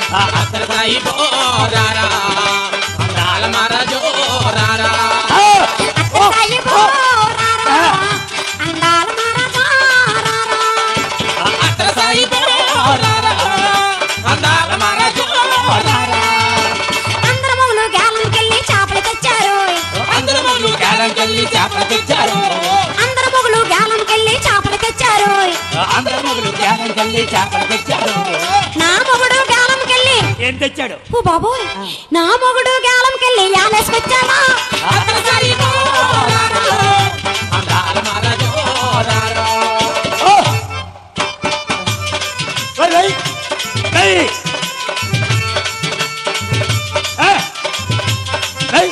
అత్తర సాయి పోరారా అందాల మహారాజు రారా అత్తసాయి పోరారా, అందాల మహారాజారారా. అత్తర సాయి పోరారా అందాల మహారాజు రారా అందరు మొగులు గ్యాలంకెళ్ళి చేపలు తెచ్చారు అందరూ మొగులు గాలంకెళ్ళి చేపలు తెచ్చారు అందరు మొగులు గ్యాలంకెళ్ళి చేపలు తెచ్చారు అందరూ మొగులు గాలంకెళ్ళి చేపలు తెచ్చారు నా మొగుడు గ్యాలంకెళ్ళి ఏం తెచ్చాడు ఓ బాబోయ్ నా మొగుడు గ్యాలంకెళ్ళి యాలేసుకొచ్చావా అత్తర సాయి పోరారా అందాల మహారాజు రారా ఓ! ఓయ్, ఓయ్! ఏయ్! ఏ! ఏయ్!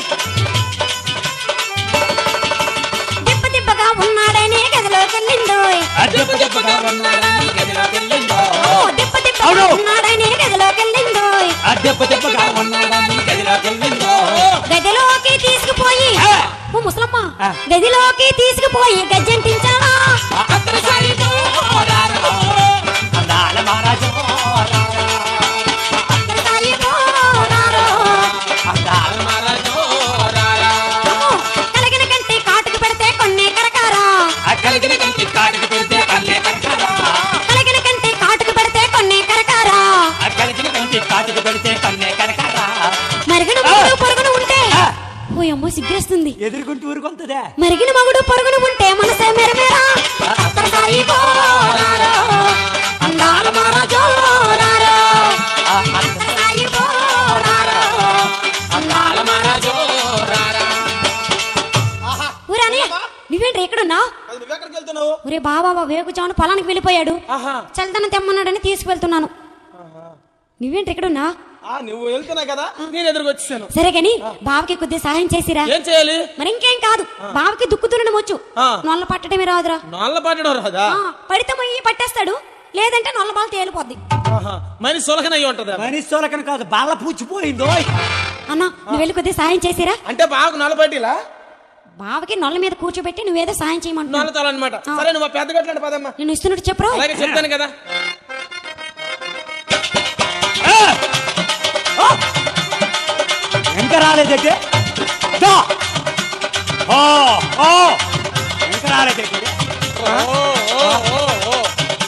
దిబ్బ దిబ్బగా ఉన్నాడని గదిలోకెళ్ళిండు అద్దెపు దెబ్బగా ఉన్నాడని గదిలోకెళ్ళిందో ఓ దిబ్బ దిబ్బగా అవును. ఉన్నాడని గదిలోకెళ్ళిండు అద్దెపు దెబ్బగా ఉన్నాడని గదిలోకెళ్ళిందో గదిలోకి తీసుకుపోయి ఆ. ఓ ముసలమ్మ ఆ. గదిలోకి తీసుకుపోయి గజ్జంటించావా అత్తర సాయి పోరారా అందాల మహారాజు రారా సాయి పోరారో. అందాల మహారాజు రారా అమ్మో, కలిగిన కంటి కాటుకు పెడితే కొన్ని కరకారా ఆ కలిగిన కంటి కాటికి పెడితే కళ్ళే కరకరా కలిగిన కంటి కాటుకు పెడితే కొన్ని కరకారా ఆ కలిగిన కంటి కాటికి పెడితే కన్నే కరకరా మరిగిన మగుడు పొరుగును ఉంటే ఆ. ఓ అమ్మో సిగ్గేస్తుంది ఎదుర్కొంటూ ఊరుకొంతదే మరిగిన మగుడు పొరుగును ఉంటే మనసే మెరమేరా అత్తర సాయి పోరారా అందాల మహారాజు రారా అత్తర సాయి పోరారో. అందాల మహారాజు రారా ఊరే అన్నయ్య నువ్వేంటి ఎక్కడున్నా అది నువ్వెక్కడికి వెళ్తున్నావు ఒరే బాబా వేగుచాను పొలానికి వెళ్ళిపోయాడు ఆహా చల్దన తెమ్మన్నాడని తీసుకువెళ్తున్నాను నువ్వేంటి ఎక్కడున్నా ఆ నువ్వు వెళ్తున్నా కదా నేను ఎదురుకు వచ్చేసాను సరే గాని బావకి కొద్దిగా సహాయం చేసిరా ఏం చేయాలి మరి ఇంకేం కాదు బావకి దుక్కు తున్నడం వచ్చు ఆ. నొల్ల పట్టడమే రాదురా నాళ్ళ పట్టడం రాదా ఆ, పడితే మొయ్యి పట్టేస్తాడు లేదంటే నొల్ల బాల్ తేలిపోద్ది ఆహా. మనిషి సులకన అయ్యి ఉంటది మనిషి తోలకన కాదు బాల పూచిపోయిందో అన్న నువ్వు వెళ్ళి కొద్దిగా సాయం చేసిరా అంటే బాగా నల్లబట్టిలా బావకి నొల్ల మీద కూర్చోబెట్టి నువ్వేదో సాయం చేయమంటున్నావు నల్లతాలన్నమాట సరే నువ్వు ఆ పెద్ద గట్లంటే పదమ్మా నేను ఇస్తున్నట్టు చెప్పరు అలాగే చెప్తాను కదా ఇంకా రాలేదంటే దా! ఓ ఓ ఇంకా రాలేదంటే ఓ, ఓ, ఓ, ఓ.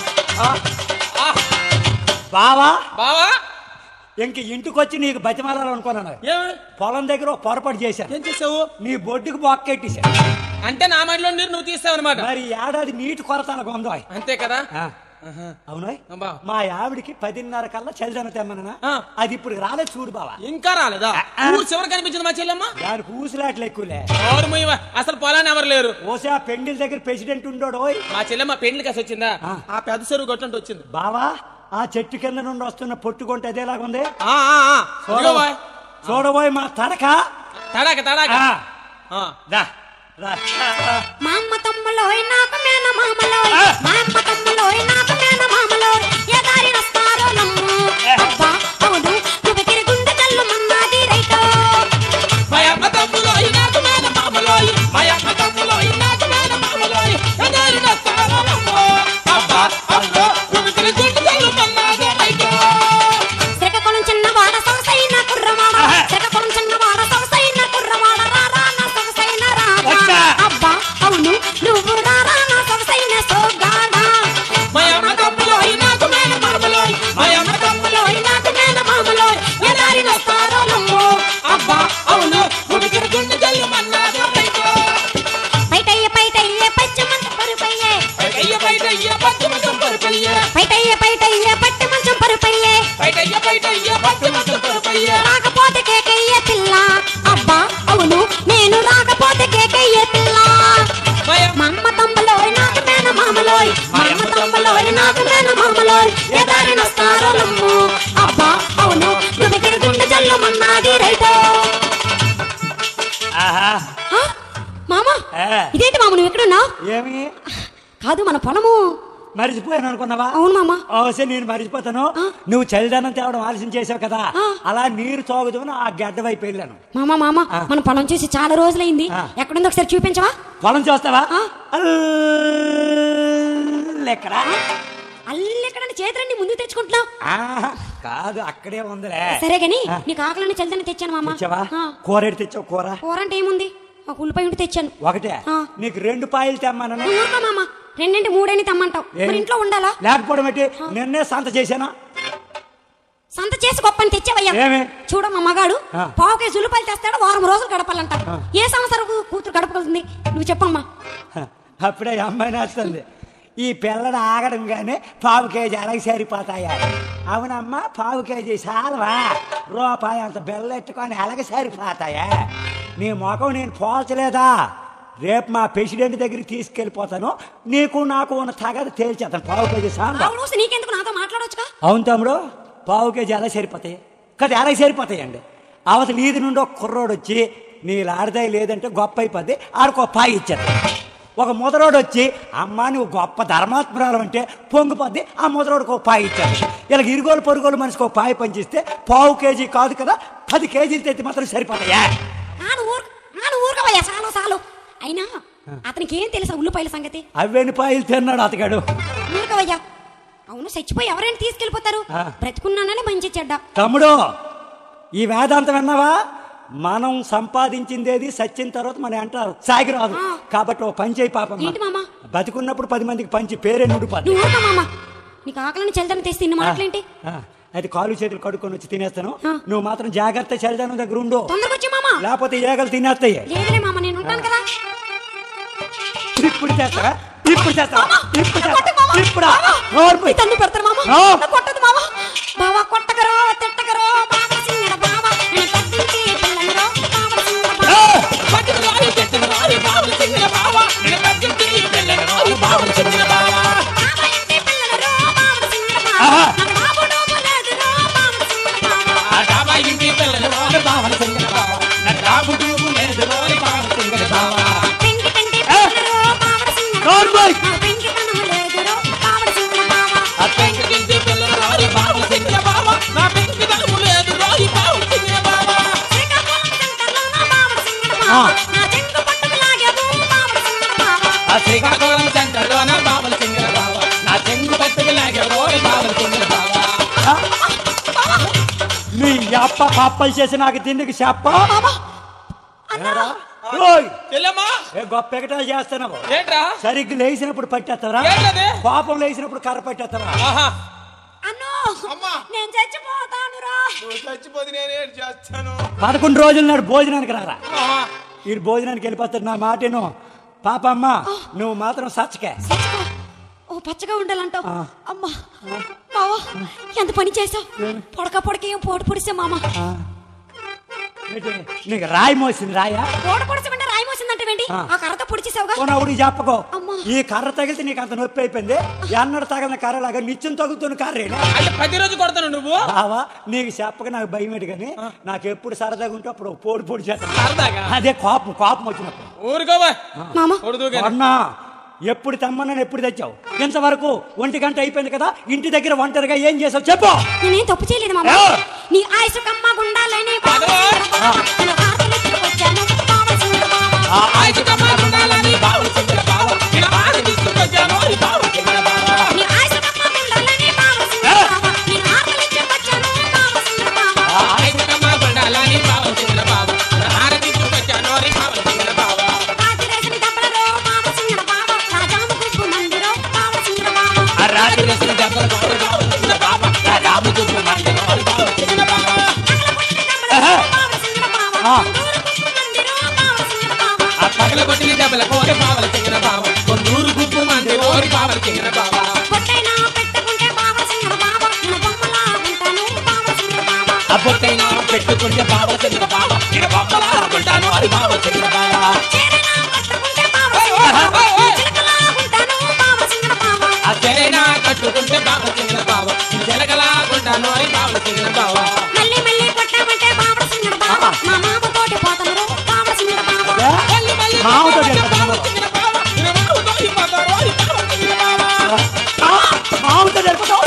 బావా బావా ఇంక ఇంటికొచ్చి నీకు బతిమాలాలనుకున్నాను ఏమి పొలం దగ్గర ఓ పొరపాటు చేశాను ఏం చేసావు నీ బొడ్డుకు బొక్కెట్టేశాను అంటే నా మైండ్లో నీరు నువ్వు తీసావు అనమాట మరి ఈ ఏడాది నీటి కొరత అలాగ ఉందో అంతే కదా అవునా అబ్బా. మా ఆవిడికి పదిన్నర కల్లా చలిదన తెమ్మన్నా ఆ. అది ఇప్పుడు రాలేదు చూడు బావా ఇంకా రాలేదా ఆ. ఊరు చివరి కనిపించింది మా చెల్లెమ్మ దానికి ఊసులాట్లు ఎక్కువలే ఎవరు మొయ్యవా? అసలు పొలాన్ని ఎవరు లేరు ఓసే ఆ పెండిల దగ్గర ప్రెసిడెంట్ ఉండోడు ఓయ్ మా చెల్లెమ్మ పెండ్లి కాసి వచ్చిందా ఆ. ఆ పెద్ద చెరువు గట్లంటే వచ్చింది బావా ఆ చెట్టు కింద నుండి వస్తున్న పొట్టుకుంటే అదేలాగుంది ఆ, ఆ, ఆ. ఇదిగో బాయ్. చూడబోయ్ మా తడక తడాక తడాక ఆ, ఆ. దా, దా. మా అమ్మ తమ్ములోయ్ నాకు మేన మామలోయ్ ఆ. మా అమ్మ తమ్ములోయ్ నాకు మేన మామలోయ్ ఏ దారి వస్తారో నమ్ము అబ్బా అవును నువ్వు గుండె జల్లు మన్నాది రైటో మా అమ్మ తమ్ములోయి నాకు మేన మామలోయి మా అమ్మ తమ్ములోయి నాకు మేన మామలోయి ఎదారి నస్తారమ్మో అబ్బా అబ్బో నువ్వు తిరుగుంటు తల్లు మన్నాదే రైటో శ్రీకాకుళం చిన్నవాడ సొగసైన కుర్రవాడ ఆహా. శ్రీకాకుళం చిన్నవాడ సొగసైన కుర్రవాడ రారా నా సొగసైన రారా వచ్చా. అబ్బా అవును నువ్వు రారా నా సొగసైన సోగాడా మా అమ్మ తమ్ములోయి నాకు మేన మామలోయి మా అమ్మ తమ్ములోయి నాకు మేన మామలోయి ఎదారి నస్తారో నమ్మో అబ్బా అవును నువ్వు తిరుగుంటు తల్లు మన్నాదే రైటో పైటయ్య పైటయ్య పచ్చమంత పరుపయ్యే బయటయ్య బయటయ్య పచ్చి మంచం పరుపయ్య పైటయ్య పైటయ్య పట్టి మంచం పరుపయ్యే బయటయ్య బయటయ్య పచ్చి మంచం పరుపయ్య రాకపోతే కేకయ్య పిల్ల అబ్బా అవును నేను రాకపోతే కేకయ్య పిల్ల మా అమ్మ మా అమ్మ తమ్ములోయ్ నాకు మేన మామలోయ్ మా అమ్మ తమ్ములోయ్ నాకు మేన మామలోయ్ ఎదారి నస్తారో నమ్ము అబ్బా అవును నువ్వు గుండె జల్లు మన్నాది రైటో ఆహా ఆ, మామ ఏ. ఇదేంటి మామ నువ్వు ఎక్కడున్నావు ఏమి కాదు మన పొలము మరిచిపోయాను అనుకున్నావా అవును మామ ఓసే నేను మరిచిపోతాను ఆ. నువ్వు చలిదనం తేవడం ఆలస్యం చేసావు కదా ఆ. అలా నీరు తోగుదామని ఆ గడ్డ వైపు వెళ్ళాను మామ మామ ఆ. మన పొలం చూసి చాలా రోజులైంది ఆ. ఎక్కడుందో ఒకసారి చూపించవా పొలం చూస్తావా ఆ. అల్లెక్కడ అల్లెక్కడని చేతులన్నీ ముందు తెచ్చుకుంటున్నావు ఆహా. కాదు అక్కడే ఉందిలే సరే గాని ఆ. నీకు ఆకలిని చల్దని తెచ్చాను మామ తెచ్చావా ఆ. కూర ఎటు తెచ్చావు కూర కూర అంటే ఏముంది ఒక ఉల్లిపాయ ఉంటే తెచ్చాను ఒకటే ఆ. నీకు రెండు పాయలు తెమ్మనను నువ్వు ఊరుకో మామ రెండింటి మూడేని తెమ్మంటావు మరి ఇంట్లో ఉండాలా లేకపోవడం ఏంటి నిన్నే సంత చేశానా సంత చేసి గొప్పని తెచ్చావయ్యా ఏమి? చూడ మా మగాడు ఆ. పావు కేజీ ఉల్లిపాయలు తెస్తాడు వారం రోజులు గడపాలంట ఏ సంవత్సరం కూతురు గడపగలుగుతుంది నువ్వు చెప్పమ్మా హ, అప్పుడే ఈ అమ్మాయి వస్తుంది ఈ పిల్లడు ఆగడం కానీ పావు కేజీ అలాగే సరిపోతాయా అవునమ్మా పావు కేజీ సాలవా రూపాయి అంత బెల్లెట్టుకొని అలాగే సరిపోతాయా నీ ముఖం నేను పోల్చలేదా రేపు మా ప్రెసిడెంట్ దగ్గరికి తీసుకెళ్ళిపోతాను నీకు నాకు ఉన్న తగదు తేల్చేస్తాను పావు కేజీ సాంబా ఆవిడ వస్తే నీకెందుకు నాతో మాట్లాడొచ్చుగా అవును తమ్ముడు పావు కేజీ ఎలా సరిపోతాయి కదా ఎలా సరిపోతాయండి అవతల ఈది నుండి ఒక కుర్రోడు వచ్చి నీళ్ళు ఆడదాయి లేదంటే గొప్ప అయిపోద్ది ఆడికి ఒక పాయి ఇచ్చారు ఒక ముదరోడు వచ్చి అమ్మా నువ్వు గొప్ప ధర్మాత్మరాలు అంటే పొంగిపోద్ది ఆ ముదరోడికి ఒక పాయి ఇచ్చారు ఇలా ఇరుగోలు పొరుగోలు మనిషికి ఒక పాయి పంచిస్తే పావు కేజీ కాదు కదా పది కేజీలు తెచ్చి మాత్రం సరిపోతాయా నాను ఊరు నాను ఊరుకోవయ్యా చాలు చాలు అయినా అతనికి ఏం తెలుసా ఉల్లిపాయల సంగతి అవెన్ని పాయలు తిన్నాడు అతగాడు ఊరుకోవయ్యా అవును చచ్చిపోయి ఎవరైనా తీసుకెళ్ళిపోతారు ఆ. బ్రతుకున్నానని మంచి చెడ్డ తమ్ముడు ఈ వేదాంతం విన్నావా మనం సంపాదించిందేది సచ్చిన తర్వాత మనం అంటారు సాగిరాదు ఆ. కాబట్టి ఓ పని చేయి పాపం ఏంటి మామ? బతికున్నప్పుడు పది మందికి పంచి పేరే నుడిపోద్ది నువ్వు ఊరుకో మామ నీకు ఆకలిని చెల్దని తెస్తే ఇన్ని మాటలేంటి ఆ, అయితే కాలు చేతులు కడుక్కొని వచ్చి తినేస్తాను ఆ. నువ్వు మాత్రం జాగ్రత్త చలిదానం దగ్గర ఉండు తొందరగా వచ్చి మామ లేకపోతే ఏగలు తినేస్తాయి లేదులే మామ నేను ఉంటాను కదా ఇప్పుడు చేస్తావా ఇప్పుడు చేస్తావా ఇప్పుడు కొట్టు చేస్తావా మామ. ఇప్పుడా మామ. నోరు మూయి. ఈ తన్ను పెడతారు మామ ఆ. నా కొట్టదు మామ బావా కొట్టకరో తిట్టకరో బావ సింగడ బావ నేను తగ్గించి పిల్లనరో బావ సింగడ బావ ఆ! పట్టిన రాయి పెట్టిన రాయి బావులు సింగిన బావ నేను తగ్గించి పిల్లల రాయి బావులు సింగిన బావ బావ ఇంటి పిల్లనరో బావ సింగడ బావ ఆహా. నాకు బాబు డోబు లేదురో బావ సింగడ బావ ఆ డాబా ఇంటి పిల్లల రాయి బావులు సింగిన బావ నా డాబు డూబు లేదు రాయి బావులు సింగిన బావ పెంకి పెంకి పిల్లనరో బావ సింగడ నోరు బావ మూయి. నా పెంకి తనము లేదురో బావ సింగడ బావ ఆ పెంకి ఇంటి పిల్లల రాయి బావులు సింగిన బావ నా పెంకి దళము లేదు రాయి బావులు సింగిన బావ శ్రీకాకుళం సెంటర్లో నా బావ సింగడ బావ ఆ. నా చెంగు పట్టుకు లాగేదు బావ సింగడ బావ ఆ శ్రీకాకుళం సెంటర్లో నా బావులు సింగిన బావ నా చెంగు పట్టుకు లాగే రాయి బావులు సింగిన బావ మీ అప్ప పాపలు చేసి నాకు తిండికి చెప్ప ఏరా? ఓయ్! చెల్లెమ్మా ఏ గొప్ప ఎగటాలు చేస్తున్నావు ఏంట్రా సరిగ్గా లేచినప్పుడు పట్టేస్తారా ఏంటది? కోపం లేచినప్పుడు కర్ర పట్టేస్తారా ఆహా అన్నో అమ్మా. నేను చచ్చిపోతానురా నువ్వు చచ్చిపోతే నేనేం చేస్తాను పదకొండు రోజుల నాడు భోజనానికి రారా ఆహా. ఈ భోజనానికి వెళ్ళిపోతాడు నా మాటను పాపమ్మ నువ్వు మాత్రం సచ్చకే చచ్చిపో ఓ పచ్చగా ఉండాలంటావు ఆ. అమ్మా మావా ఎంత పని చేసావు పొడక పొడక ఏం పోటు పొడిసా మామ ఆ. ఏంటి? నీకు రాయి మోసింది రాయా పోటు పొడిసమంటే రాయి మోసిందంటే ఏంటి ఆ. ఆ కర్రతో పొడిచేసావుగా పోనవుడు చెప్పకో అమ్మా. ఈ కర్ర తగిలితే నీకు అంత నొప్పి అయిపోయింది ఎన్నడు తగిలిన కర్రలాగా నిత్యం తగులుతున్న కర్రేనా అంటే ప్రతిరోజు కొడతాను నువ్వు బావా నీకు చెప్పక నాకు భయం ఏంటి కానీ నాకు ఎప్పుడు సరదాగా ఉంటే అప్పుడు పోడు పొడి చేస్తాను సరదాగా అదే కోపం కోపం వచ్చినప్పుడు ఊరుకోవా మామ కొడుదు అన్నా ఎప్పుడు తెమ్మన్నాను ఎప్పుడు తెచ్చావు ఇంతవరకు ఒంటి గంట అయిపోయింది కదా ఇంటి దగ్గర ఒంటరిగా ఏం చేసావు చెప్పు నేనేం తప్పు చేయలేదు మామ ఏ? నీ ఆయుసు కమ్మ గుండాలని అదో. నేను హారతులు ఎత్తుకొచ్చాను కావలసిన మామ ఆ, ఆయుధ కమాండాలని బావులు సింగిన బావ నేను బాగా తీసుకొచ్చాను రాయి బావులు సింగిన బావ నీ ఆయుసు కమ్మ గుండాలని కావలసిన ఏ? మామ నేను హారతులు ఎత్తుకొచ్చాను కావలసిన మామ ఆయుధ కమాండాలని బావులు సింగిన బావ నేను హార తీసుకొచ్చాను రాయి బావులు సింగిన బావ రాజరేసిన దెబ్బలలో కావలసిన మామ రాజాము గుంపు మందిరో కావలసిన మామ ఆ రాత్రి రాత్రి వేసిన దెబ్బలు బావులు బావులు సింగిన బావ నా రాము చుట్టూ మంది రాయి బావులు సింగిన బావ ఆ. ఆ పగల కొట్టిన దెబ్బల కోరి బావల సింగిన బావ కొందూరు గుప్పు మంది ఓరి బావల సింగిన బావ ఆ బొట్టైనా పెట్టుకుంటే బావల సింగిన బావ నేను బొమ్మలా అనుకుంటాను అది బావల సింగిన బావ ఆ చెరైనా కట్టుకుంటే బావల సింగిన బావ జలగలా ఉంటాను అది బావల సింగిన బావ ఏ? మామతో తెలుపుతాను. ఆ, మామతో తెలుపుతావు?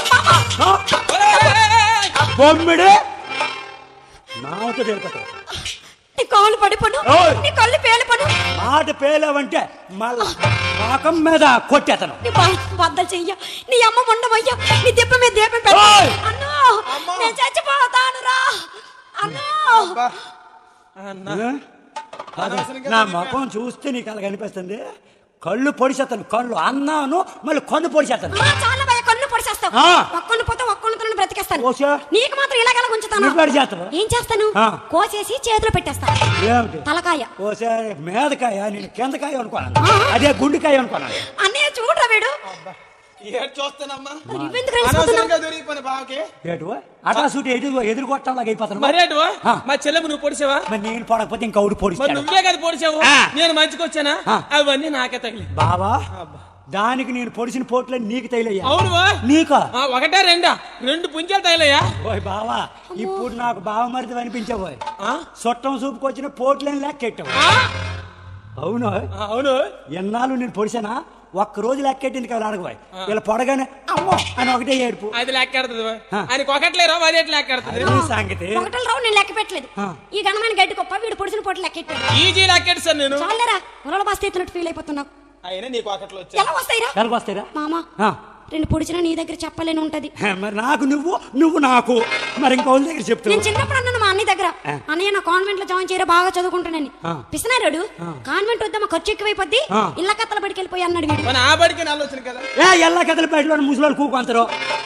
ఆ, బొమ్మిడి మామతో తెలుపుతావు నీ కాలు పడిపోను ఓయ్. నీ కళ్ళు పేలిపోను మాట పేలేవంటే మళ్ళా మాకం మీద కొట్టేతను నీ బద్దలు చెయ్య నీ అమ్మ ఉండవయ్యా నీ దెబ్బ మీద దీపం ఓయ్. పెట్టు అన్నా అమ్మా. నేను చచ్చిపోతాను రా అన్నో అబ్బా. అన్న ఏ? అదే, నా ముఖం చూస్తే నీకు అలా కనిపిస్తుంది కళ్ళు పొడిచేస్తాను కళ్ళు అన్నాను మళ్ళీ కన్ను పొడిచేస్తాను ఆ, చాలా భయ కన్ను పొడిచేస్తావు ఆ. ఒక్కను పోతే ఒక్కను బ్రతికేస్తాను ఓసే. నీకు మాత్రం ఇలాగెలా ఉంచుతాను నువ్వు ఎక్కడ చేస్తావు? ఏం చేస్తాను ఆ. కోసేసి చేతిలో పెట్టేస్తాను ఏమిటి తలకాయ ఓసారి మేదకాయ నేను కిందకాయ అనుకున్నాను ఆ. అదే గుండెకాయ అనుకున్నాను అన్నయ్య చూడరా వీడు ఏడు చూస్తానమ్మా నువ్వెందుకు రెచ్చిపోతున్నావు అనవసరంగా దొరికిపోయిన బావకి ఏటు అటా సూటి ఎదురు ఎదురు కొట్టంలాగా అయిపోతాను మరి అటు ఆ. మా చెల్లెమ్మ నువ్వు పొడిచావా మరి నేను పొడకపోతే ఇంకౌడు మరి పొడిస్తాడు నువ్వే కదా పొడిచావు ఆ. నేను మంచికి వచ్చానా ఆ. అవన్నీ నాకే తగిలి బావా దానికి నేను పొడిచిన పోట్లే నీకు తగిలయ్యా అవును వా. నీకా ఆ, ఒకటే రెండా రెండు పుంజాలు తగిలయ్యా ఓయ్ బావా ఇప్పుడు నాకు బావ మరిది అనిపించబోయ్ ఆ? చుట్టం చూపుకి వచ్చిన పోట్లేని లెక్కెట్టావు ఆ? అవును ఆ, అవును ఎన్నాళ్ళు నేను పొడిచానా ఒక్క రోజు లెక్కెట్టింది కదా అడగబోయ్ ఇలా పొడగానే అమ్మో అని ఒకటే ఏడుపు అది లెక్కెడుతుంది ఆ. ఆయన కొకట్లేరా అది ఎట్లా లెక్కెడుతుంది అది సంగతి ఒకటలు రావు నేను లెక్క పెట్టలేదు ఆ. ఈ గణమైన గడ్డి గొప్ప వీడు పొడిచిన పోటీ లెక్కెట్టాడు ఈజీ లెక్కెడు సార్ నేను చాలేరా ఉరల బాస్ ఎత్తున్నట్టు ఫీల్ అయిపోతున్నావు అయినా నీ కొకట్లు వచ్చా ఎలా వస్తాయిరా ఎలాగ వస్తాయిరా మామా ఆ. రెండు పొడిచినా నీ దగ్గర చెప్పలేని ఉంటది హే, మరి నాకు నువ్వు నువ్వు నాకు మరి ఇంకోళ్ళ దగ్గర చెప్తావు నేను చిన్నప్పుడు అన్నాను మా అన్నయ్య దగ్గర ఆ. అన్నయ్య నా కాన్వెంట్ లో జాయిన్ చేయరా బాగా చదువుకుంటానని ఆ. పిసినారాడు కాన్వెంట్ వద్దామా ఖర్చు ఎక్కువైపోద్ది ఆ. ఇళ్ళ కత్తల బడికి వెళ్ళిపోయి అన్నాడు వీడు మన ఆ బడికి ఆలోచన కదా ఏ ఎల్ల కథల బయటలో ముసలోళ్ళు కూకుంటారు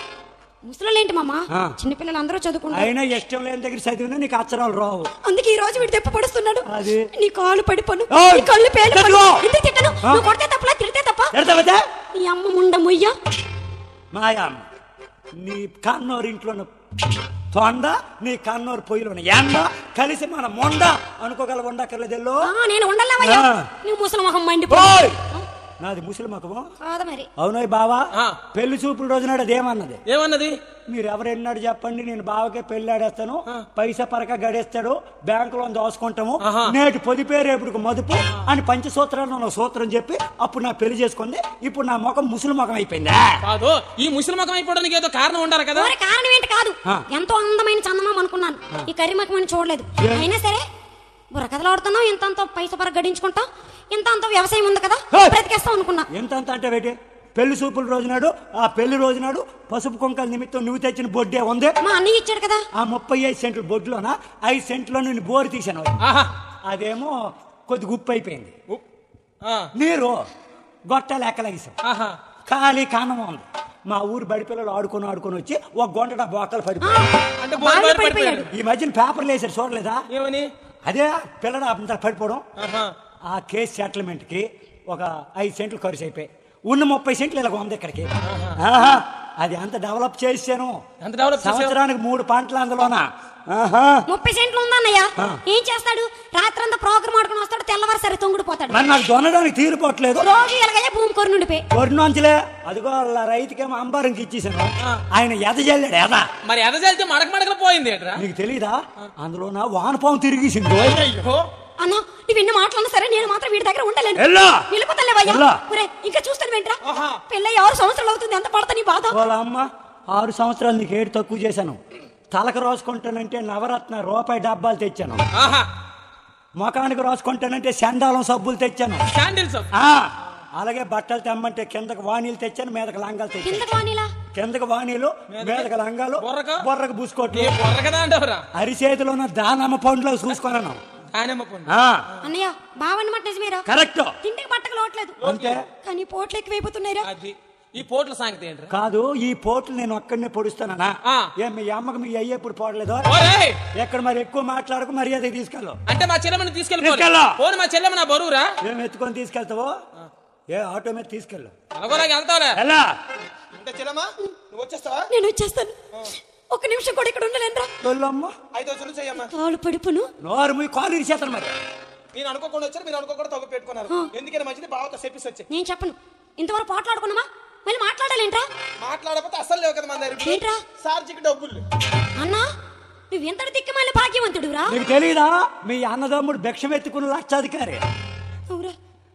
ముసలు ఏంటి మామా ఆ. చిన్నపిల్లలు అందరూ చదువుకుంటారు అయినా ఇష్టం లేని దగ్గర చదివినా నీకు అచ్చరాలు రావు అందుకే ఈ రోజు వీడు తెప్ప పడుస్తున్నాడు అది. నీ కాలు పడిపోను ఓయ్! నీ కళ్ళు పేలు తట్టుకో! ఎందుకు తిట్టను ఆ. నువ్వు కొడితే తప్పలా తిడితే తప్ప ఎడతావతే నీ అమ్మ ముండ ముయ్య మాయాం నీ కన్నోరు ఇంట్లో తొండ నీ కన్నోరు పొయ్యిలో ఎండ కలిసి మన మొండ అనుకోగల ఉండక్కర్లేదెల్లో ఆ, నేను ఉండలేవయ్యా ఆ. నువ్వు ముసలి మొహం మండిపో ఓయ్! నాది ముసలి మకము కాదు మరి అవునోయ్ బావా ఆ. పెళ్లి చూపుల రోజునాడు అదేమన్నది ఏమన్నది మీరు ఎవరెన్నాడు చెప్పండి నేను బావకే పెళ్లి ఆడేస్తాను పైసా పరక గడేస్తాడు బ్యాంకులో దోసుకుంటాము ఆహా. నేటి పొదిపే రేపుడికి మదుపు అని పంచసూత్రాలు ఒక సూత్రం చెప్పి అప్పుడు నా పెళ్లి చేసుకుంది ఇప్పుడు నా ముఖం ముసలి ముఖం అయిపోయిందా కాదు ఈ ముసలి ముఖం అయిపోవడానికి ఏదో కారణం ఉండాలి కదా మరి కారణం ఏంటి కాదు ఆ. ఎంతో అందమైన చందమామ అనుకున్నాను ఈ కరిమకమని చూడలేదు అయినా సరే బుర్రకథలు ఆడుతున్నావు ఇంత అంత పైస పర గడించుకుంటావు ఇంత అంత వ్యవసాయం ఉంది కదా హే! బ్రతికేస్తావు అనుకున్నా ఎంత అంత అంటే వేటి పెళ్లి చూపుల రోజునాడు ఆ పెళ్లి రోజునాడు పసుపు కుంకల నిమిత్తం నువ్వు తెచ్చిన బొడ్డే ఉంది మా అన్నయ్య ఇచ్చాడు కదా ఆ ముప్పై ఐదు సెంట్ల బొడ్లోన ఐదు సెంట్లో నేను బోరు తీశాను ఆహా అదేమో కొద్ది గుప్పు అయిపోయింది ఉప్. ఆ, నీరు గొట్టాలు ఎక్కలాగేసాం ఆహా ఖాళీ కానం ఉంది మా ఊరు బడి పిల్లలు ఆడుకొని ఆడుకొని వచ్చి ఒక గొంటడ బోకలు ఆ, పడిపోయి అంటే బాగా బోరు బోరు పడిపోయాడు పడిపోయాడు. ఈ మధ్యన పేపర్లు వేసారు చూడలేదా ఏమని అదే పిల్లడు అంత పడిపోవడం ఆహా ఆ కేసు సెటిల్మెంట్కి ఒక ఐదు సెంట్లు ఖర్చు అయిపోయి ఉన్న ముప్పై సెంట్లు ఇలా ఉంది ఇక్కడికి ఆహా, అది అంత డెవలప్ చేశాను ఎంత డెవలప్ చేసావు? సంవత్సరానికి మూడు పంటలు అందులోన ఆహా ముప్పై సెంట్లు ఉందన్నయ్య ఆ. ఏం చేస్తాడు రాత్రంతా ప్రోగ్రామ్ ఆడుకుని వస్తాడు తెల్లవారు సరే తొంగుడు పోతాడు మరి నాకు దొనడానికి తీరిపోవట్లేదు రోజు ఇలాగయ్యా భూమి కొరు నుండిపోయి కొరినొంచలే అదిగో వాళ్ళ రైతుకేమో అంబారంకి ఇచ్చేసాను ఆయన ఎదజల్లాడు ఎద మరి ఎదజల్తే మడక మడకలు పోయింది ఏట్రా నీకు తెలీదా అందులో నా వానపాము తిరిగేసింది అయ్యో అన్న నువ్వు ఎన్ని మాటలన్నా సరే నేను మాత్రం వీడి దగ్గర ఉండలేను ఎల్లా. వెళ్ళిపోతాలేవయ్యా ఎల్లా. ఒరే ఇంకా చూస్తాను వెంట్రా ఆహా. పెళ్ళై ఆరు సంవత్సరాలు అవుతుంది ఎంత పడతా నీ బాధ వాళ్ళ అమ్మ ఆరు సంవత్సరాలు నీకు ఏడు తక్కువ చేశాను తలకు రాసుకుంటానంటే నవరత్న రూపాయి డబ్బాలు తెచ్చాను ఆహా ముఖానికి రాసుకుంటానంటే చండాలం సబ్బులు తెచ్చాను శాండిల్స్ ఆ, అలాగే బట్టలు తెమ్మంటే కిందకి వాణీలు తెచ్చాను మీదకి లంగాలు తెచ్చాను కిందకు వానిలా కిందకి వాణీలు మీదకి లంగాలు బొర్రకు? బొర్రకు బుసుకోట్లు ఏ బొర్ర కదా అంటావురా అరిచేతిలో ఉన్న దానమ్మ పండ్లు చూసుకున్నాను దానిమ్మ పండు ఆ, అన్నయ్య బావన్న మాట నిజమేరా కరెక్ట్ తిండికి బట్టకు లోట్లేదు అంతే కానీ పోట్లు ఎక్కువైపోతున్నాయిరా అది ఈ పోట్ల సాంగతి ఏంట్రా కాదు ఈ పోట్లు నేను ఒక్కడనే పొడుస్తానా ఆ. ఏం మీ అమ్మకి మీ అయ్యే ఇప్పుడు పోడలేదు ఓరేయ్ ఎక్కడ మరి ఎక్కువ మాట్లాడకు మర్యాద తీసుకెళ్ళు అంటే మా చెల్లెమని తీసుకెళ్ళి తీసుకెళ్ళు. పోను మా చెల్లెమ్మ నా బరువురా ఏం ఎత్తుకొని తీసుకెళ్తావో ఏ ఆటో మీద తీసుకెళ్ళు అలాగోలాగా వెళ్తావులే ఎలా అంటే చెల్లెమ్మా నువ్వు వచ్చేస్తావా నేను వచ్చేస్తాను ఒక్క నిమిషం కూడా ఇక్కడ ఉండలేనురా తొల్లమ్మ ఐదు వచ్చి చెయ్యమ్మా కాలు పడుపును నోరు మీ కాలు ఇరిచేస్తాను మరి నేను అనుకోకుండా వచ్చారు మీరు అనుకోకుండా తగ్గు పెట్టుకున్నారు ఎందుకని మంచిది బావతో చెప్పేసి వచ్చి నేను చెప్పను ఇంతవరకు పోట్లాడుకున్నామా మళ్ళీ మాట్లాడాలేంట్రా మాట్లాడకపోతే అసలు లేవు కదా మన దగ్గర ఏంట్రా సార్జికి డబ్బులు అన్నా నువ్వు ఎంతటి దిక్కుమాలి భాగ్యవంతుడురా నీకు తెలీదా మీ అన్నదమ్ముడు భిక్షం ఎత్తుకున్న లక్షాధికారి అవురా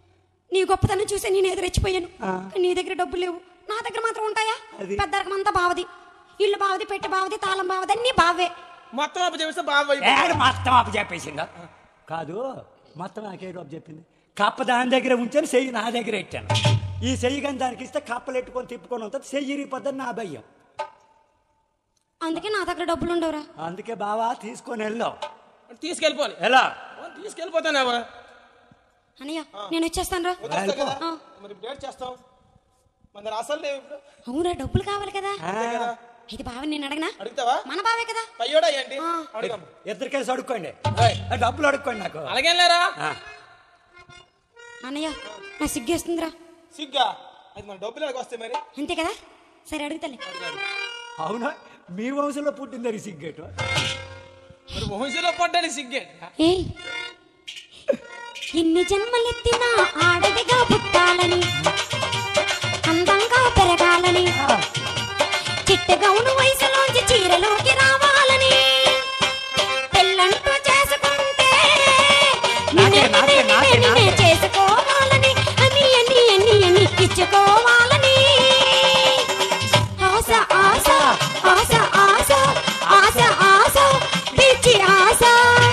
నీ గొప్పతనం చూసి నేను ఎదురెచ్చిపోయాను ఆ. నీ దగ్గర డబ్బులు లేవు నా దగ్గర మాత్రం ఉంటాయా అది. పెద్ద రకం అంతా బావది ఇల్లు బావది పెట్టి బావది తాళం బావది అన్ని బావే మొత్తం అప్పు చేస్తే బాగా ఏడు మొత్తం అప్పు చెప్పేసిందా కాదు మొత్తం నాకే డబ్బు చెప్పింది కప్ప దాని దగ్గర ఉంచాను చెయ్యి నా దగ్గర ఇచ్చాను ఈ చెయ్యి కానీ దానికి ఇస్తే కప్పలు ఎట్టుకొని తిప్పుకొని ఉంటుంది చెయ్యి ఇరిగిపోద్దని నా భయం అందుకే నా దగ్గర డబ్బులు ఉండవురా అందుకే బావా తీసుకొని వెళ్ళావు తీసుకెళ్ళిపోవాలి ఎలా తీసుకెళ్ళిపోతానేవా అన్నయ్య నేను వచ్చేస్తాను రా వదిలేస్తా కదా ఆ. మరి ఇప్పుడు ఏడు చేస్తాం మన దగ్గర అసలు లేవు ఇప్పుడు అవునా డబ్బులు కావాలి కదా ఆ, ఇది బావ నేను అడగనా అడుగుతావా మన బావే కదా పయ్యోడా ఏంటి ఆ. అడుగుదాం ఇద్దరికేసి అడుక్కోండి ఏయ్. ఆ, డబ్బులు అడుక్కోండి నాకు అలాగేం లేరా ఆ, అన్నయ్య నా సిగ్గేస్తుందిరా సిగ్గా అది మన డబ్బులు ఎలాగ వస్తాయి మరి అంతే కదా సరే అడుగుతాలే అవునా మీ వంశంలో పుట్టింది సిగ్గేటు మరి వంశీలో పడ్డానికి సిగ్గే ఏయ్ ఎన్ని జన్మలెత్తినా ఆడదిగా పుట్టాలని అందంగా పెరగాలని చిట్టగౌను వయసులోంచి చీరలోకి రావాలని పెళ్ళంటూ చేసుకుంటే నాకే, నాకే, నిన్నే, నాకే, నిన్నే నాకే. చేసుకోవాలని అని అని అని అని ఇచ్చుకోవాలని ఆశ ఆశ ఆశ ఆశ ఆశ ఆశ పిచ్చి ఆశ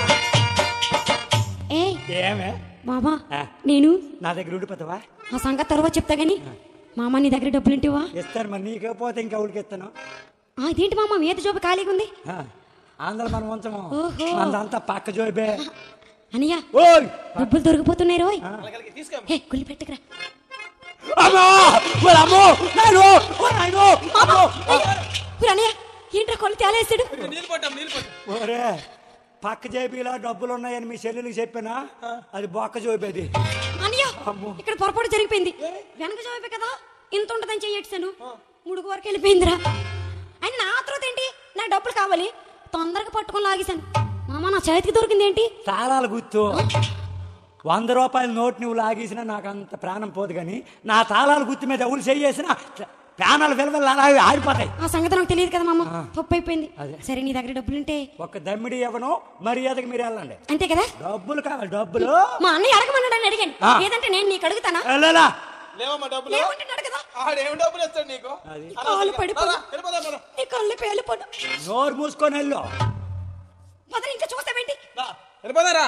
ఏ ఏమే మామా ఆ. నేను నా దగ్గర ఉండిపోతావా ఆ సంగతి తర్వాత చెప్తా గాని మామ నీ దగ్గర డబ్బులు ఇంటివా ఇస్తాను మరి నీకే పోతే ఇంకా ఊరికి ఇస్తాను ఇదేంటి మామ మీద జోబు ఖాళీగా ఉంది ఆ, ఆంధ్ర మన వంశము ఓహో. మనదంతా పక్క జోబే అనియా ఓయ్ డబ్బులు దొరికిపోతున్నాయి రోయ్ అలాగే తీసుకో హే కుళ్ళి పెట్టకురా అమ్మో ఓయ్ అమ్మో నాయనో ఓ నాయనో అమ్మో ఇప్పుడు అనియా ఏంట్రా కొలు తేలేసాడు నీళ్ళు పట్టాం నీళ్ళు పట్టాం ఓరే పక్క జేబీలో డబ్బులు ఉన్నాయని మీ చెల్లెలికి చెప్పానా అది బొక్క జోబి అది అనియా అమ్మో. ఇక్కడ పొరపాటు జరిగిపోయింది వెనక జోబే కదా ఇంత ఉంటదని చెయ్యట్సాను ముడుగు వరకు వెళ్ళిపోయిందిరా అయినా నా తర్వాత ఏంటి నా డబ్బులు కావాలి తొందరగా పట్టుకొని లాగేశాను మామ నా చేతికి దొరికింది ఏంటి తాళాలు గుర్తు వంద రూపాయల నోట్ నువ్వు లాగేసినా నాకు అంత ప్రాణం పోదు కానీ నా తాళాలు గుర్తు మీద ఎవరు చేసిన ప్రాణాలు విలువలు అలాగే ఆడిపోతాయి ఆ సంగతి నాకు తెలియదు కదా మామ తప్పు అయిపోయింది అదే. సరే నీ దగ్గర డబ్బులు ఉంటే ఒక దమ్మిడి ఇవ్వను మర్యాదకి మీరు వెళ్ళండి అంతే కదా డబ్బులు కావాలి డబ్బులు మా అన్నయ్య అడగమన్నాడని అడిగాను ఆ. లేదంటే నేను నీకు అడుగుతానా వెళ్ళలా లేవమ్మా డబ్బులు లేవంటున్నాడు కదా ఆడేం డబ్బులు ఇస్తాడు నీకు అది. అలా కాళ్ళు అసలు- పడిపోయి. రా, వెళ్ళిపోదాం మనం. నీ కళ్ళు పేలిపోదు నోరు మూసుకొని వెళ్ళు మొదలు ఇంకా చూస్తావేంటి రా. వెళ్ళిపోతారా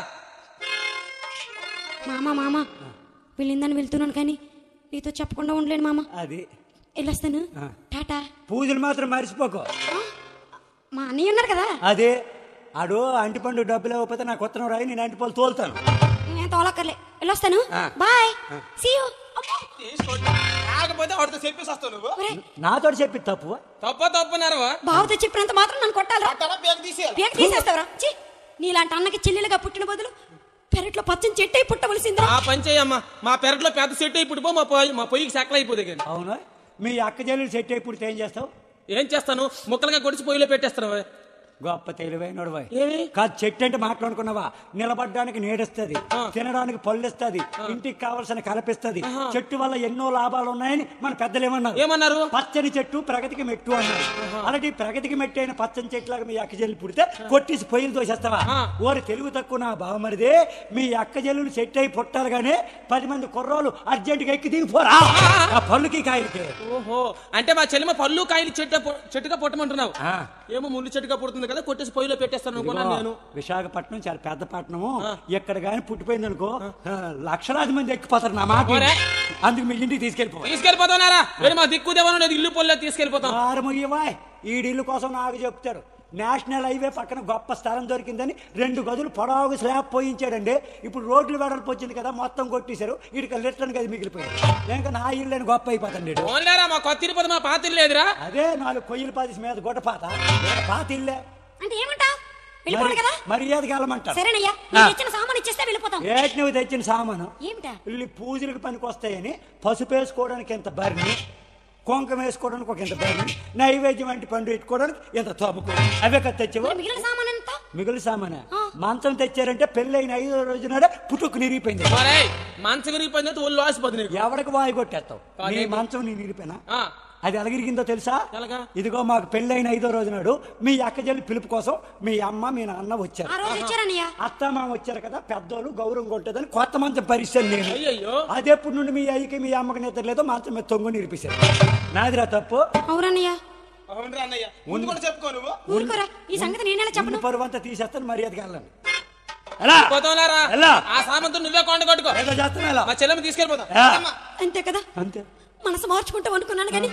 మామ మామ వెళ్ళిందని వెళ్తున్నాను కానీ నీతో చెప్పకుండా ఉండలేను మామ అది వెళ్ళొస్తాను ఆ. టాటా పూజలు మాత్రం మర్చిపోకు ఆ? మా అన్నయ్య ఉన్నారు కదా అదే ఆడు అంటిపండు డబ్బులు ఇవ్వకపోతే నాకు కొత్తనం రాయి నేను అంటిపళ్ళు తోలుతాను నేను తోలక్కర్లే వెళ్ళొస్తాను ఆ. బాయ్ సీ యూ తీసుకోండి. కాకపోతే వాడితో చెప్పేసి వస్తావు నువ్వు నాతో చెప్పి తప్పు తప్ప తప్పున్నారవా బావతో చెప్పినంత మాత్రం నన్ను కొట్టాలరా అక్కడ బ్యాగ్ తీసేయాలి పేరు తీసేస్తావరా ఛీ నీలాంటి అన్నకి చెల్లెలుగా పుట్టిన బదులు పెరట్లో పచ్చని చెట్టే పుట్టవలసిందిరా ఆ పని చేయమ్మా మా పెరట్లో పెద్ద సెట్ ఇప్పుడు పో మా పొయ్యి మా పొయ్యికి సెక్కలు అయిపోతే కానీ అవును మీ అక్క చెల్లెలు సెట్ అయిపోతే ఏం చేస్తావు ఏం చేస్తాను ముక్కలుగా కొడిచి పొయ్యిలో పెట్టేస్తాను గొప్ప తెలివైనడు ఏమి? కాదు చెట్టు అంటే మాట్లాడుకున్నావా నిలబడడానికి నీడిస్తుంది తినడానికి పళ్ళిస్తుంది ఇంటికి కావలసిన కలపిస్తుంది చెట్టు వల్ల ఎన్నో లాభాలు ఉన్నాయని మన పెద్దలు ఏమన్నారు ఏమన్నారు పచ్చని చెట్టు ప్రగతికి మెట్టు అన్నారు అలాంటి ప్రగతికి మెట్టు అయిన పచ్చని చెట్టులాగా మీ అక్క చెల్లి పుడితే కొట్టేసి పొయ్యిలు తోసేస్తావా ఆ. ఓరి తెలుగు తక్కువ నా బావమరిదే మీ అక్క చెల్లెలు సెట్ అయి పుట్టాలి గానీ పది మంది కుర్రోలు అర్జెంటుగా ఎక్కి దిగిపోరా ఆ పళ్ళుకి కాయలకి ఓహో అంటే మా చెల్లిమ పళ్ళు కాయలు చెట్టు పొ- చెట్టుగా పుట్టమంటున్నావు ఆ. ఏమో ముళ్ళు చెట్టుగా పుడుతుంది కదా కొట్టేసి పొయ్యిలో పెట్టేస్తాను అనుకున్నాను నేను విశాఖపట్నం చాలా పెద్ద పట్టణము ఎక్కడ గాని పుట్టిపోయింది అనుకో లక్షలాది మంది ఎక్కిపోతారు నా మాట ఒరే. అందుకు మీ ఇంటికి తీసుకెళ్ళిపోవాలి తీసుకెళ్ళిపోతున్నారా మరి మా దిక్కు దేవను లేదు ఇల్లు పొల్లో తీసుకెళ్ళిపోతాం వారమయ్యవాయ్ ఈడిల్లు కోసం నాకు చెప్తాడు నేషనల్ హైవే పక్కన గొప్ప స్థలం దొరికిందని రెండు గదులు పొడవు స్లాబ్ పోయించాడండి ఇప్పుడు రోడ్లు వెడల్పు వచ్చింది కదా మొత్తం కొట్టేశారు ఇటుక లిటర్న్ గది మిగిలిపోయింది ఇంకా నా ఇల్లు అని గొప్ప అయిపోతాడు ఈడు. ఓన్లేరా మా కొత్త తిరుపతి మా పాత ఇల్లు లేదురా అదే నాలుగు కొయ్యలు పాతి మీద గొడ్డ పాత ఈడ పాత ఇల్లే అంటే ఏమంటావ్ వెళ్ళిపోవాలి కదా మర్యాదకి వెళ్ళమంటారు సరేనయ్యా ఆ. నీకు ఇచ్చిన సామాన్ ఇచ్చేస్తే వెళ్ళిపోతాం ఏటి నువ్వు తెచ్చిన సామాను ఏమిటా ఇల్లు పూజలకు పనికి వస్తాయని పసుపు వేసుకోవడానికి ఎంత బరిని కుంకం వేసుకోవడానికి ఒక ఇంత బరిని నైవేద్యం వంటి పండు పెట్టుకోవడానికి ఎంత తోపుకు అవే కదా తెచ్చావు మరి మిగిలిన సామాన్ ఎంత మిగులు సామాన ఆ. మంచం తెచ్చారంటే పెళ్ళైన ఐదో రోజునాడే పుట్టుకు నిరిగిపోయింది మరే మంచం విరిగిపోయింది ఒళ్ళు ఆసిపోతుంది నీకు ఎవరికి వాయి కొట్టేస్తావు నీ కాదేంటి? మంచం నీ నిరిపోయినా ఆ, అది ఎలాగిరిగిందో తెలుసా ఎలాగా? ఇదిగో మాకు పెళ్ళైన ఐదో రోజు నాడు మీ అక్క చెల్లి పిలుపు కోసం మీ అమ్మ మీ నాన్న వచ్చారు ఆ రోజు ఇచ్చారన్నయ్య అత్త మామ వచ్చారు కదా పెద్దోళ్ళు గౌరవం కొట్టదని కొత్త మంచం పరిస్థితి నేను అయ్యయ్యో అదెప్పుడు నుండి మీ అయ్యకి మీ అమ్మకి నిద్ర లేదో మంచం మీద తొంగు నిరిపిస్తారు నాదిరా తప్పు అవురన్నయ్య అవునరా అన్నయ్య ముందు కూడా చెప్పుకో నువ్వు ఊరుకోరా ఈ సంగతి నేనేలా చెప్పను ముందు పరువు అంతా తీసేస్తాను మర్యాదకి వెళ్ళండి ఎలా పోతావులారా ఎలా? ఆ సామంతో నువ్వే కొండ కొట్టుకో ఏదో చేస్తాను ఎలా మా చెల్లెమ్మ తీసుకెళ్ళిపోతా ఆ, అంతే కదా అంతే మనసు మార్చుకుంటాం అనుకున్నాను కానీ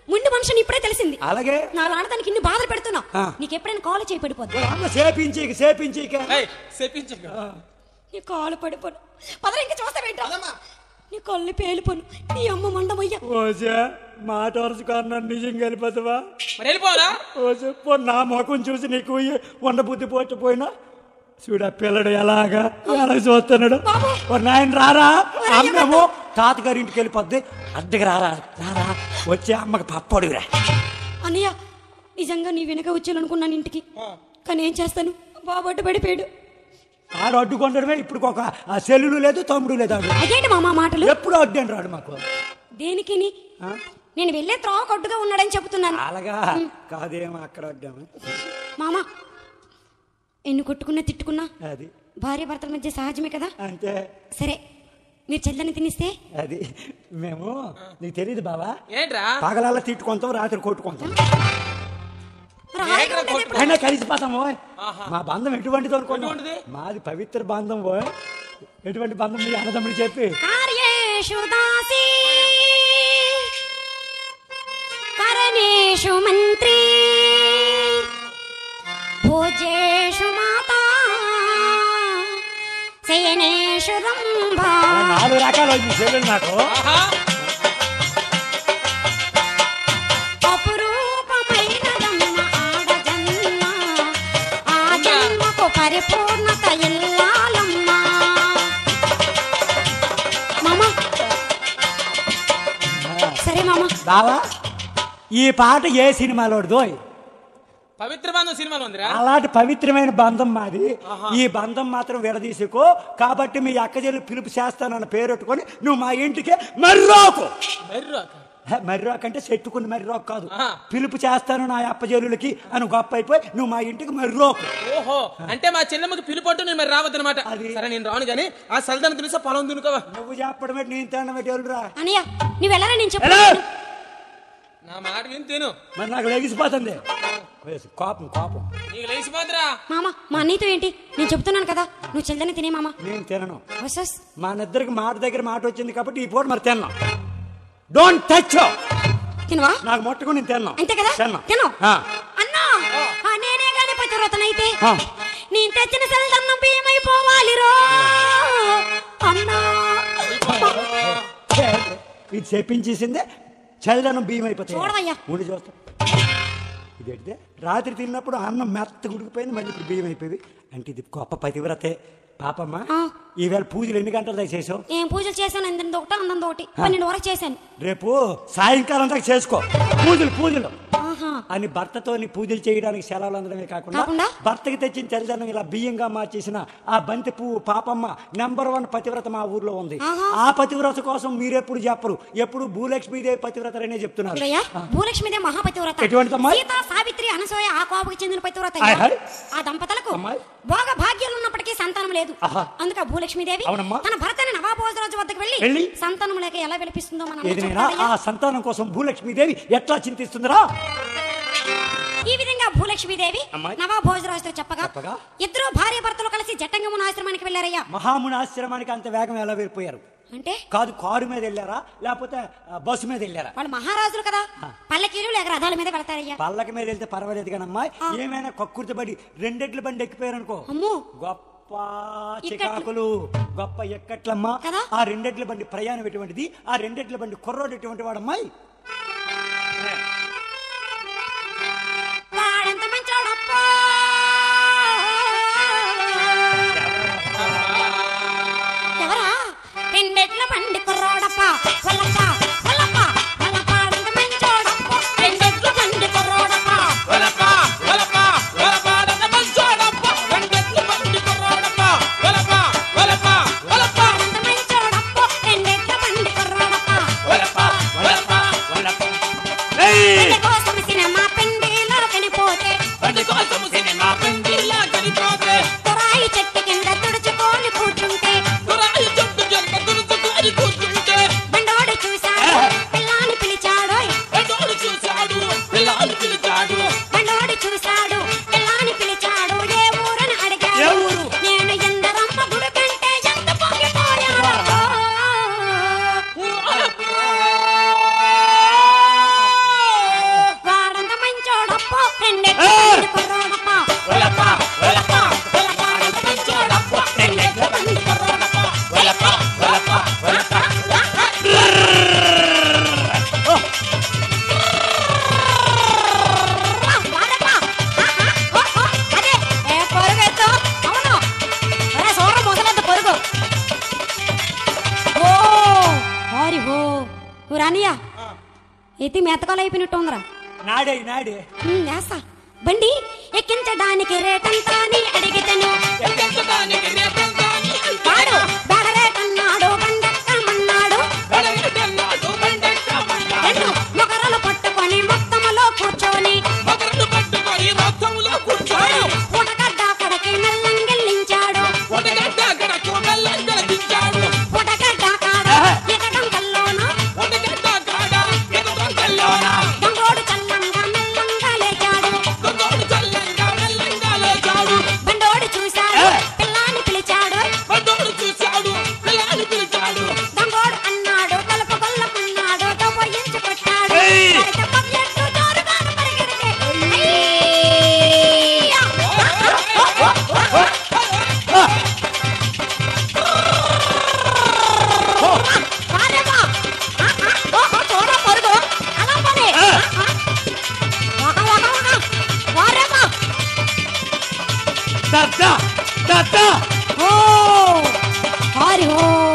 ముండి మనిషిని ఇప్పుడే తెలిసింది అలాగే నా ఆడదానికి ఇన్ని బాధలు పెడుతున్నావు ఆ. నీకు ఎప్పుడైనా కాలు చేయి పడిపోద్ది అమ్మ సేపించీకి సేపించీక ఏయ్, చెప్పించు నీ కాలు పడిపోను పదరా ఇంకా చూస్తావేంటో అదమ్మా. నీ కళ్ళు పేలిపోను నీ అమ్మ మండమయ్యా ఓసే మాట వరుసకన్నా నిజం కలిపోతావా మరి వెళ్ళిపోవాలా ఓసే పో నా ముఖం చూసి నీకు వండ బుద్ధి పోకపోయినా చూడ పిల్లడు ఎలాగా ఎలా చూస్తున్నాడు బాబు. ఓ నాయన రారా ఒరేయ్, అమ్మేమో తాతగారి ఇంటికి వెళ్ళిపోద్ది అద్దెకి రారా రారా వచ్చి అమ్మకి పప్పడుగురా అన్నయ్య నిజంగా నీ వెనక వచ్చాననుకున్నాను ఇంటికి కానీ ఏం చేస్తాను బాబు అడ్డు పడిపోయాడు ఆడు అడ్డుకుండడమే ఇప్పుడు ఒక ఆ సెల్లులు లేదు తమ్ముడు లేదు ఆడు అదేంటి మామ మాటలు ఎప్పుడు అడ్డు రాడు మాకు దేనికి నీ? ఆ? నేను వెళ్ళే త్రోవ కొట్టుగా ఉన్నాడని చెబుతున్నాను అలాగా కాదేమో అక్కడ అడ్డాము మామ ఎన్ని కొట్టుకున్నా తిట్టుకున్నా అది భార్య భర్తల మధ్య సహజమే కదా అంతే సరే మీరు చెల్లని తినిస్తే అది మేము నీకు తెలియదు బావా ఏంట్రా పగలల్లా తిట్టుకుంటాం రాత్రి కొట్టుకుంటాం మరి హాయిగా ఉండేది ఎప్పుడు? అయినా కలిసిపోతాం ఓయ్ మా బంధం ఎటువంటిది అనుకున్నాం ఎటువంటిది? మాది పవిత్ర బంధం ఓయ్ ఎటువంటి బంధం మీ అన్నదమ్ముడు చెప్పి కార్యేషు దాసి కరణేషు మంత్రి భోజేషు మాతా శయనేషు రంభా ఆ నాలుగు రకాలు మీ చెల్లెలు నాకు ఆహా అపురూపమైనదమ్మ ఆడజన్మ ఆ జన్మకు పరిపూర్ణత ఇల్లాలమ్మ మామ సరే మామ బావా ఈ పాట ఏ సినిమాలోదో పవిత్ర బంధం సినిమాలో ఉందిరా అలాంటి పవిత్రమైన బంధం మాది ఈ బంధం మాత్రం విడదీసుకో కాబట్టి మీ అక్క చెల్లి పిలుపు చేస్తానన్న పేరెట్టుకొని నువ్వు మా ఇంటికి మర్రోకు మర్రు హే, మర్రోకు అంటే చెట్టుకుని మర్రోకు కాదు ఆహా. పిలుపు చేస్తాను నా అప్పజల్లులకి అని గొప్ప అయిపోయి నువ్వు మా ఇంటికి మర్రోకు ఓహో అంటే మా చెల్లెమ్మకి పిలుపట్టు నేను మరి రావద్దనమాట అది- సరే నేను రాను కానీ ఆ సల్దాన్ని తెలిసే పొలం దునుకోవా నువ్వు చెప్పడమే నేను తినడమే ఎవరురా అనయ్య నువ్వు వెళ్ళరా నేను ఎలా? చెప్పాను నా మాట విని తిను మరి నాకు లెగిసిపోతుంది కోపం కోపం నీకు లేచిపోతురా మామ మా అన్నయ్యతో ఏంటి నేను చెప్తున్నాను కదా నువ్వు చెల్లని తినే మామ నేను తినను వసస్ మా నిద్దరికి మాట దగ్గర మాట వచ్చింది కాబట్టి ఈ పూట మరి తిన్నాం డోంట్ టచ్ తినవా నాకు మొట్టకు నేను తిన్నాం అంతే కదా తిన్నాం తిను ఆ. అన్నా ఆ, నేనే గాని పతివ్రతనైతే ఆ. నేను తెచ్చిన సెల్దన్నం బియ్యమైపోవాలి రో అన్నా ఇది చెప్పించేసిందే చల్లదనం బియ్యం అయిపోతాయి చూడవయ్యా. ఉండి చూస్తా ఇది ఎడితే రాత్రి తిన్నప్పుడు అన్నం మెత్త ఉడికిపోయింది మళ్ళీ ఇప్పుడు బియ్యం అయిపోయి అంటే ఇది గొప్ప పతివ్రతే పాపమ్మ ఆ. ఈవేళ పూజలు ఎన్ని గంటలు దాకా చేసావు ఏం పూజలు చేశాను ఇంత ఒకటి అందంత ఒకటి పన్నెండు వరకు చేశాను రేపు సాయంకాలం దాకా చేసుకో పూజలు పూజలు ఆహా అని భర్తతో పూజలు చేయడానికి సెలవులు అందడమే కాకుండా కాకుండా? భర్తకి తెచ్చిన తెల్లదనం ఇలా బియ్యంగా మార్చేసిన ఆ బంతి పువ్వు పాపమ్మ నెంబర్ వన్ పతివ్రత మా ఊర్లో ఉంది ఆహా. ఆ పతివ్రత కోసం మీరెప్పుడు చెప్పరు ఎప్పుడు భూలక్ష్మీదేవి పతివ్రతనే చెప్తున్నారు ఇదయ్యా భూలక్ష్మిదే మహాపతివ్రత ఎటువంటిదమ్మా? సీత సావిత్రి అనసూయ ఆ కోపకి చెందిన పతివ్రత హాయ్ హాయ్. ఆ దంపతులకు అమ్మాయి. భోగ భాగ్యాలు ఉన్నప్పటికీ సంతానం లేదు ఆహా. అందుకే భూలక్ష్మీదేవి అవునమ్మా. తన భర్తని నవాబోజరాజు వద్దకు వెళ్ళి వెళ్ళి? సంతానం లేక ఎలా విలపిస్తుందో మనం ఏదైనా ఆ సంతానం కోసం భూలక్ష్మీదేవి ఎట్లా చింతిస్తుందిరా ఈ విధంగా భూలక్ష్మీదేవి అమ్మాయి. నవాబోజరాజుతో చెప్పగా చెప్పగా? ఇద్దరు భార్య భర్తలు కలిసి జట్టంగమున ఆశ్రమానికి వెళ్ళారయ్యా మహాముని ఆశ్రమానికి అంత వేగం ఎలా వెళ్ళిపోయారు అంటే కాదు కారు మీద వెళ్ళారా లేకపోతే ఆ, బస్సు మీద వెళ్ళారా వాళ్ళు మహారాజులు కదా పల్లకీలు లేక రథాల మీద వెళ్తారయ్యా పల్లకి మీద వెళ్తే పర్వాలేదు కానమ్మా ఏమైనా కక్కుర్తి పడి రెండెడ్ల బండి ఎక్కిపోయారనుకో అమ్మో గొప్ప ఇక్కట్లు. చికాకులు గొప్ప ఎక్కట్లమ్మా కదా? ఆ రెండెడ్ల బండి ప్రయాణం ఎటువంటిది ఆ రెండెడ్ల బండి కుర్రోడు ఎటువంటి వాడమ్మాయి వాడెంత మంచోడప్పా ఎవరా రెండెట్ల బండి కుర్రోడప్ప వల్లప్ప వల్లప్ప వల్లపాడెంత మంచోడప్ప రెండెట్ల బండి కుర్రోడప్ప వలప వలప వలపాడన మంచోడప్ప రెండెట్లు బండి కుర్రోడప్ప వలప వలప వలప వాడెంత మంచోడప్ప రెండెట్ల బండి కుర్రోడప్ప వలప వలప నెత్తి మెతకాలు అయిపోయినట్టు ఉందిరా నాడే నాడే ఉమ్, వేస్తా బండి ఎక్కించడానికి రేటంతా అని అడిగితేను ఎక్కించడానికి రేపంతా నీ వాడు అంటాడు. బెడ రేటన్నాడు బండెక్కమన్నాడు బెడగెట్టన్నాడు, బండెక్కమన్నాడు. రెండు మొగరలు పట్టుకొని మొత్తములో కూర్చొని మగరులు పట్టుకొని రథంలో కూర్చోడు. పుటగడ్డ అక్కడికి మెల్లంగిల్లించాడు ఒడగడ్డ గడకు మెల్లంగా దించాడు. పుటగడ్డ కాడ ఎగడం కల్లోన ఒడగడ్డ కాడ ఎదురు తెల్లోన. దొంగోడు చల్లంగా మెల్లంగా లేచాడు దొంగోడు చల్లంగా మెల్లంగా లేచాడు. బండోడు చూశాడు పిల్లాని పిలిచాడు బండోడు చూశాడు, పిల్లాని పిలిచాడు. దొంగోడు అన్నాడు తలుపు కొల్లకున్నాడు దొంగయించి కొట్టాడు ఏయ్! కడిత పల్లెట్టు జోరుగాను పరిగెడితే అయ్యా! వారేవా! ఆ, ఆ, ఓహో, చూడ పరుగు. అలా పని. ఆ, ఆ. వగ, వగ, వగ. వారేవా! దత్త దత్త ఓ! హరి ఓ